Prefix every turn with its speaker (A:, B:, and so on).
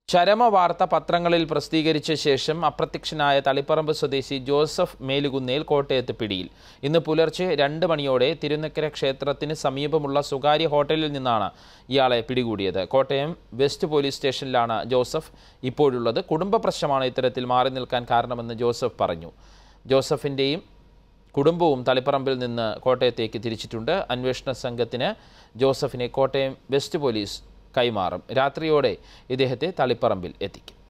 A: ചരമവാർത്ത പത്രങ്ങളിൽ പ്രസിദ്ധീകരിച്ച ശേഷം അപ്രത്യക്ഷനായ തളിപ്പറമ്പ് സ്വദേശി ജോസഫ് മേലുകുന്നേൽ കോട്ടയത്ത് പിടിയിൽ ഇന്ന് പുലർച്ചെ രണ്ട് മണിയോടെ തിരുനക്കര ക്ഷേത്രത്തിന് സമീപമുള്ള സ്വകാര്യ ഹോട്ടലിൽ നിന്നാണ് ഇയാളെ പിടികൂടിയത് കോട്ടയം വെസ്റ്റ് പോലീസ് സ്റ്റേഷനിലാണ് ജോസഫ് ഇപ്പോഴുള്ളത് കുടുംബ പ്രശ്നമാണ് ഇത്തരത്തിൽ മാറി നിൽക്കാൻ കാരണമെന്ന് ജോസഫ് പറഞ്ഞു ജോസഫിൻ്റെയും കുടുംബവും തളിപ്പറമ്പിൽ നിന്ന് കോട്ടയത്തേക്ക് തിരിച്ചിട്ടുണ്ട് അന്വേഷണ സംഘത്തിന് ജോസഫിനെ കോട്ടയം വെസ്റ്റ് പോലീസ് കൈമാറും രാത്രിയോടെ ഇദ്ദേഹത്തെ തളിപ്പറമ്പിൽ എത്തിക്കും